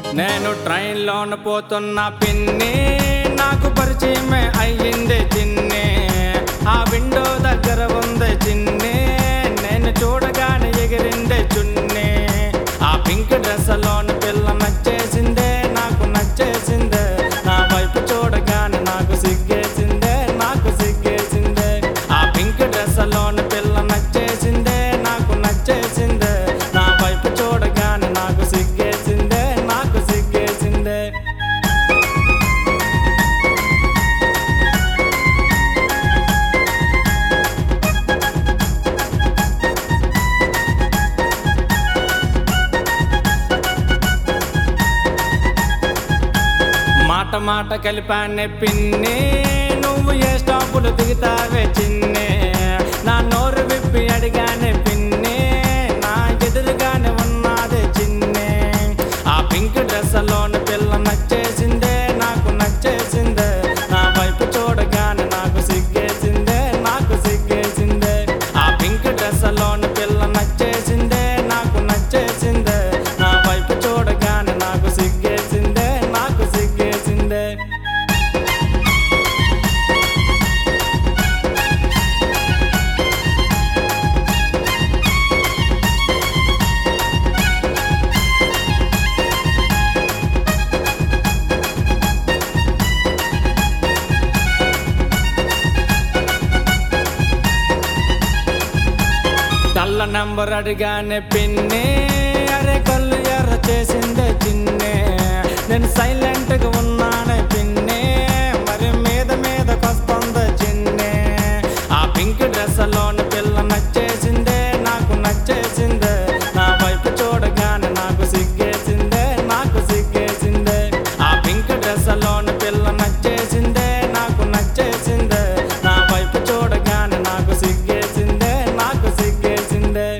నేను ట్రైన్లోన పోతున్న పిన్ని నాకు పరిచయమే అయ్యింది చిన్ని ఆ విండో దగ్గర ఉంది చిన్ని నేను చూడగానే ఎగిరిందే చున్ని ఆ పింక్ డ్రెస్లోన పిల్ల నచ్చేసిందే నాకు నచ్చేసిందే నా వైపు చూడగానే నాకు సిగ్గేసిందే నాకు సిగ్గేసిందే ఆ పింక్ డ్రెస్లోన పిల్ల నచ్చేసిందే నాకు నచ్చేసిందే నా వైపు చూడగానే నాకు సిగ్గేసిందే నాకు సిగ్గేసిందే మాట మాట కలిపానే పిన్ని నువ్వు ఏ స్టాపులు దిగుతావే చిన్ని నా నోరు విప్పి అడిగానే పిన్ని నా ఎదురుగానే ఉన్నదే చిన్ని ఆ పింక్ డ్రెస్లోన పిల్ల నచ్చేసిందే నాకు నచ్చేసిందే నా వైపు చూడగానే నాకు సిగ్గేసిందే నాకు సిగ్గేసిందే ఆ పింక్ డ్రెస్లోన పిల్ల నచ్చేసిందే నాకు నచ్చేసిందే నా వైపు చూడగానే నాకు సిగ్గేసిందే నాకు సిగ్గేసిందే కళ్ళ నంబర్ అడిగానే పిన్ని అరే కళ్ళు ఎర్ర చేసిందే చిన్నే నేను సైలెంట్ గా ఉన్నానే పిన్ని మరి మీద మీదకొస్తుందే చిన్నే ఆ పింక్ డ్రెస్ లోని పిల్ల నచ్చేసిందే నాకు నచ్చేసిందే నా వైపు చూడగానే నాకు సిగ్గేసిందే నాకు సిగ్గేసిందే ఆ పింక్ డ్రెస్ లోని పిల్ల నచ్చేసిందే నాకు నచ్చేసిందే నా వైపు చూడగానే నాకు సిగ్గేసిందే నాకు సిగ్గేసిందే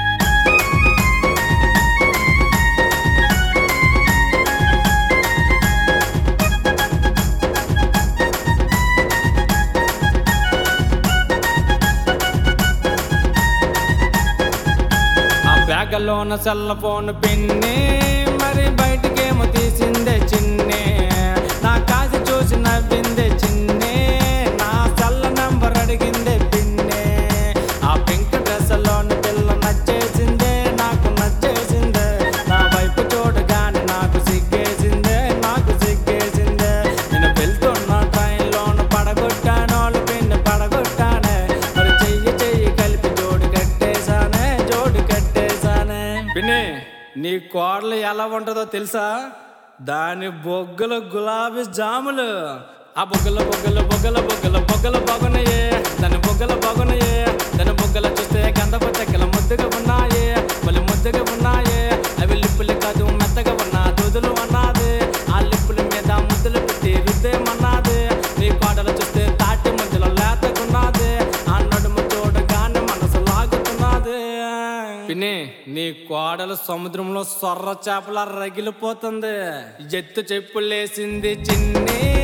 ఆ బ్యాగలోన సెల్ ఫోన్ పిన్ని మరి బయటికేమో తీసిందే చిన్ని నా కాసి చూసి నవ్విందే చిన్ని నా సెల్ నంబర్ అడిగిందే పిన్ని ఆ పింక్ డ్రెస్ లోన పిల్ల నచ్చేసిందే నాకు నచ్చేసిందే నా వైపు చూడగానే నాకు సిగ్గేసిందే నాకు సిగ్గేసిందే నేను వెళ్తున్న ట్రైన్లోన పడగొట్టానోళ్ళు పిన్ని పడగొట్టానే మరి చెయ్యి చెయ్యి కలిపి జోడు కట్టేశానే జోడు కట్టేశానే పిన్ని నీ కోడలు ఎలా ఉంటుందో తెలుసా దాని బొగ్గల గులాబీ జాములు ఆ బొగ్గల బొగ్గల బొగ్గల బొగ్గల బొగ్గల బాగున్నాయే దాని బొగ్గల బాగున్నాయే దాని బొగ్గల చూస్తే గంధపు చెక్కల ముద్దుగా ఉన్నాయే మళ్ళీ ముద్దుగా ఉన్నాయే అవి లిప్పులు కాదు మెత్తగా ఉన్నా దూదులు అన్నది ఆ లిప్పుల మీద ముద్దులు పెట్టి రుద్దేమన్నది నీ కోడలు చూస్తే తాటి మధ్యలో లేతకున్నది ఆ నడుము చూడగానే మనసు లాగుతున్నది పిన్ని నీ కోడలు సముద్రంలో సొర్ర చేపల రగిలిపోతుంది ఎత్తు చెప్పులేసింది చిన్ని